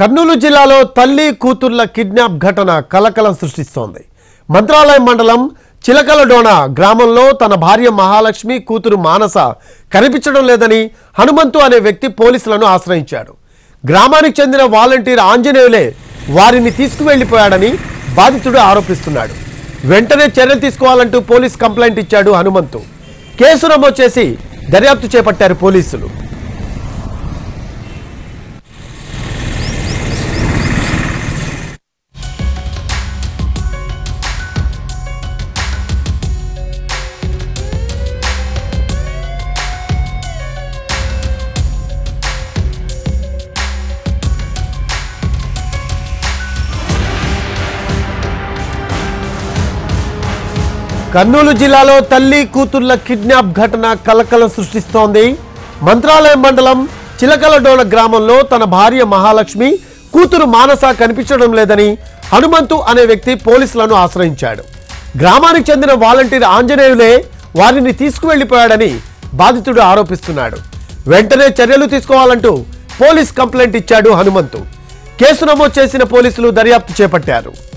కర్నూలు జిల్లాలో తల్లి కూతుర్ల కిడ్నాప్ ఘటన కలకలం సృష్టిస్తోంది మంత్రాలయం మండలం చిలకలడోన గ్రామంలో తన భార్య మహాలక్ష్మి కూతురు మానస కనిపించడం లేదని హనుమంతు అనే వ్యక్తి పోలీసులను ఆశ్రయించాడు గ్రామానికి చెందిన వాలంటీర్ ఆంజనేయులే వారిని తీసుకువెళ్లిపోయాడని బాధితుడు ఆరోపిస్తున్నాడు వెంటనే చర్యలు తీసుకోవాలంటూ పోలీస్ కంప్లైంట్ ఇచ్చాడు హనుమంతు కేసు నమోదు చేసి దర్యాప్తు చేపట్టారు పోలీసులు కర్నూలు జిల్లాలో తల్లి కూతుర్ల కిడ్నాప్ ఘటన కలకలం సృష్టిస్తోంది మంత్రాలయం మండలం చిలకలడోల గ్రామంలో తన భార్య మహాలక్ష్మి కూతురు మానస కనిపించడం లేదని హనుమంతు అనే వ్యక్తి పోలీసులను ఆశ్రయించాడు గ్రామానికి చెందిన వాలంటీర్ ఆంజనేయులే వారిని తీసుకువెళ్లిపోయాడని బాధితుడు ఆరోపిస్తున్నాడు వెంటనే చర్యలు తీసుకోవాలంటూ పోలీస్ కంప్లైంట్ ఇచ్చాడు హనుమంతు కేసు నమోదు చేసిన పోలీసులు దర్యాప్తు చేపట్టారు